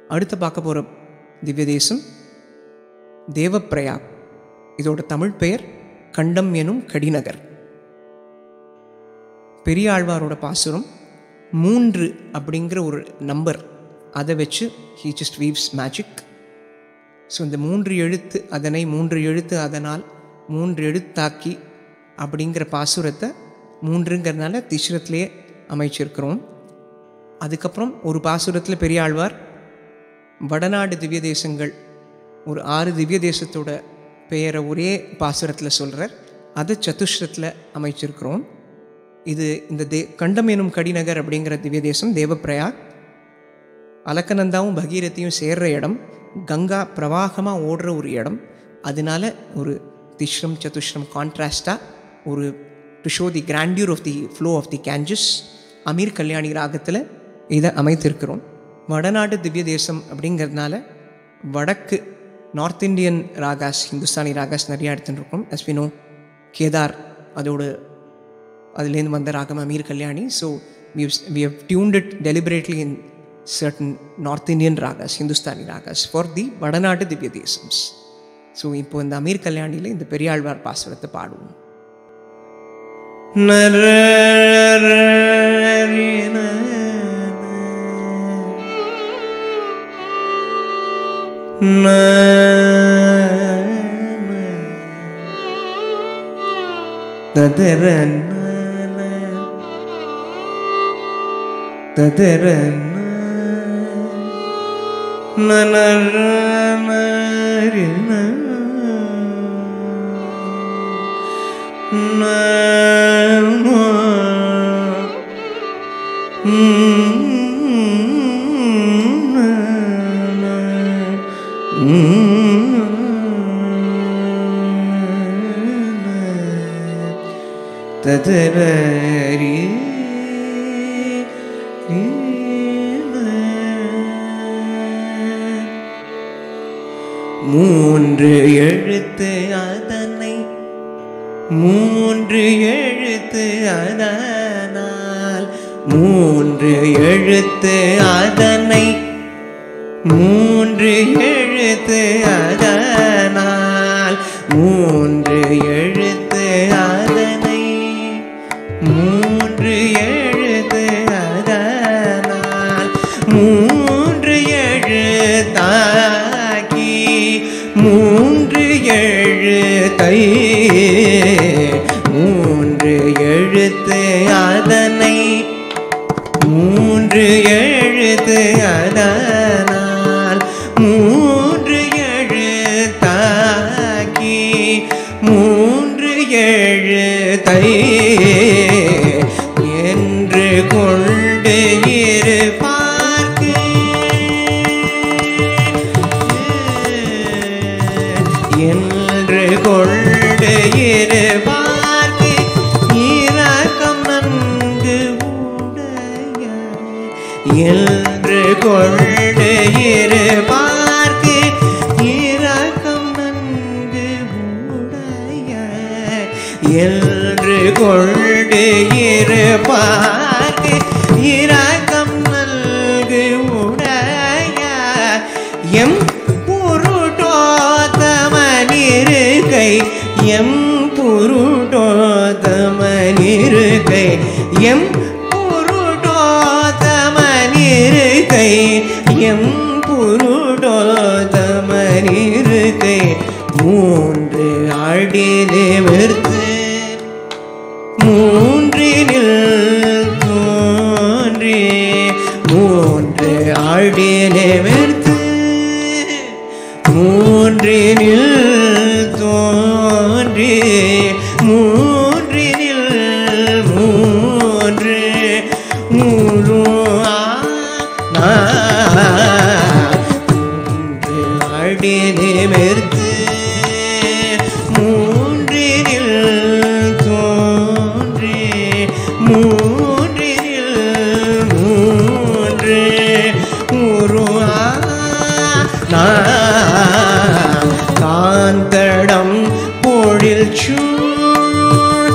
அடுத்து பார்க்க போகிற திவ்ய தேசம் தேவப்பிரயாக் இதோட தமிழ் பெயர் கண்டம் எனும் கடிநகர் பெரிய ஆழ்வாரோட பாசுரம் மூன்று அப்படிங்கிற ஒரு நம்பர் அதை வச்சு he just weaves magic so இந்த மூன்று எழுத்து அதனை மூன்று எழுத்து அதனால் மூன்று எழுத்தாக்கி அப்படிங்கிற பாசுரத்தை மூன்றுங்கிறதுனால திஸ்ரத்திலேயே அமைச்சிருக்கிறோம் அதுக்கப்புறம் ஒரு பாசுரத்தில் பெரிய ஆழ்வார் வடநாடு திவ்ய தேசங்கள் ஒரு ஆறு திவ்ய தேசத்தோட பெயரை ஒரே பாசுரத்தில் சொல்கிறார் அதை சதுஷ்ரத்தில் அமைச்சிருக்கிறோம் இது இந்த தே கண்டம் எனும் கடிநகர் அப்படிங்கிற திவ்ய தேசம் தேவப்பிரயாக் அலக்கநந்தாவும் பகீரதியும் சேர்ற இடம் கங்கா பிரவாகமாக ஓடுற ஒரு இடம் அதனால ஒரு திஷ்ரம் சதுஷ்ரம் கான்ட்ராஸ்டாக ஒரு to show the grandeur of the flow of the Ganges Ameer Kalyani ராகத்தில் இதை அமைத்திருக்கிறோம் வடநாடு திவ்ய தேசம் அப்படிங்கிறதுனால வடக்கு நார்த் இந்தியன் ராகாஸ் ஹிந்துஸ்தானி ராகாஸ் நிறையா எடுத்துகிட்டு இருக்கோம் எஸ்பினோ கேதார் அதோட அதுலேருந்து வந்த ராகம் Ameer Kalyani so we have tuned it deliberately in certain north Indian ragas Hindustani ragas for the வடநாட்டு திவ்ய தேசம்ஸ் ஸோ இப்போ இந்த அமீர் கல்யாணியில் இந்த பெரியாழ்வார் பாசுரத்தை பாடுவோம் ததரரி மூன்று எழுத்து அதனை மூன்று எழுத்து அதனால் மூன்று எழுத்து அதனை மூன்று எழுத்து அதனால் மூன்று எழுத்து அதனை மூன்று எழுத்து அதனால் மூன்று எழுத்தாக்கி மூன்று எழுத்தை மூன்று எழுத்து அதனை மூன்று எழுத்து அதனால் மூன்று எழுத்தாக்கி மூன்று எழுத்தை என்று கொண்டு இருப்பார்க்கு என்று கொண்டு இருப்பார்க்கு இரக்கம் நன்கு உடைய என்று கொண்டு இருப்பார்க்கு இரக்கம் நன்கு உடைய என்று கொண்டு இருப்பார்க்கு இரக்கம் நல்கு உடைய எம் புருடோத்தமனிருகை எம் புருடோத்தமனிருகை எம் புருடோத்தமனிருகை எம் புருடோத்தமனிருகை மூன்று அடி நிமிர்த்து மூன்றினில் தோன்றி மூன்று அடி நிமிர்த்து மூன்றினில் தோன்றி மூன்றினில் மூன்று முழு மூன்று அடி நிமிர்த்து மூன்றினில் தோன்றி மூன்றினில் மூன்று உருவா காந்தடம் பொழில் சூழ்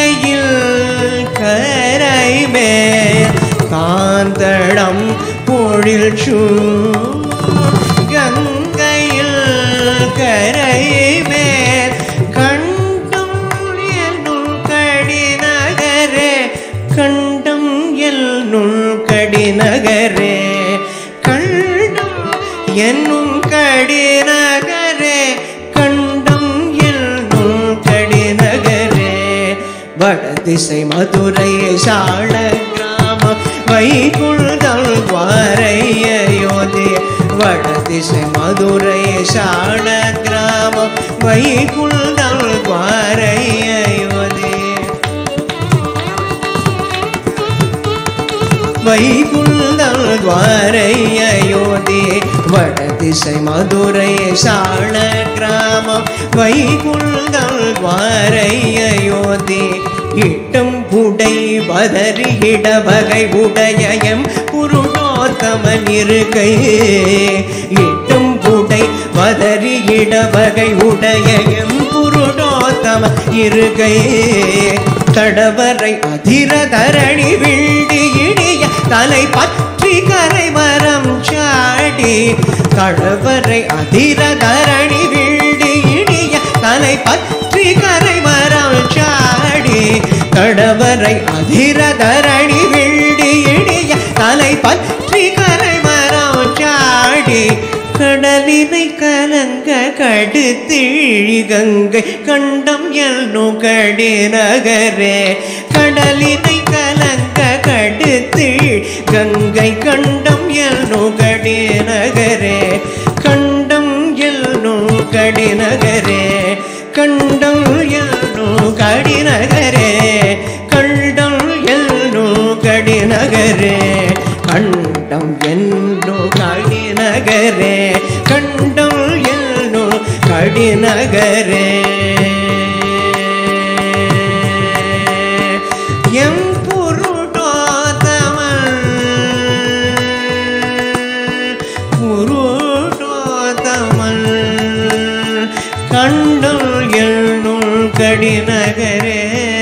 கங்கையில் கரைமே காந்தடம் பொழில் பொழில் சூழ் கங்கையில் கரை மேல் கண்டும் என்னுள் கடிநகரே கண்டம் என்னுள் கடிநகரே கண்டம் என்னும் கடிநகரே கண்டம் என்னும் கடிநகரே வடதிசை மதுரை சால கிராமம் வைகுண்டல் துவாரையோதே வடதிசை மதுரை சால கிராமம் வைகுண்டல் துவாரையோதே வைகுண்டல் துவாரை அயோத்தி வடதிசை மதுரை சால கிராமம் வைகுண்டல் துவாரை அயோத்தி இட்டம் புடை பதறி இடவகை உடையம் புருடோத்தமன் இருக்கை இட்டம் புடை பதறி இடவகை உடையம் புருடோத்தம இருக்கை கடவரை அதிர தரணி விண்டி இடிய தலை பற்றி கரை மரம் சாடி கடவரை அதிர தரணி விண்டி இடிய தலை பற்றி கரை மரம் சாடி கடவரை அதிர தரணி விண்டி இடிய தலை பற்றி கரை மரம் சாடி கடலினை கலங்க கடுத்திழி கங்கை கண்டம் எல்னு கடிநகரே கடலினை கலங்க கடுத்திழி கங்கை கண்டம் எல்னு கடிநகரே கண்டம் எல்னு கடிநகரே கண்டம் எல்னு கடிநகரே கண்டம் எல்னு கடிநகரே கண்டம் என்னோ கடிநகரே கண்டம் என்னோ கடிநகரே எம் புருடோதமன் புருடோதமன் கண்டம் என்னுள் கடிநகரே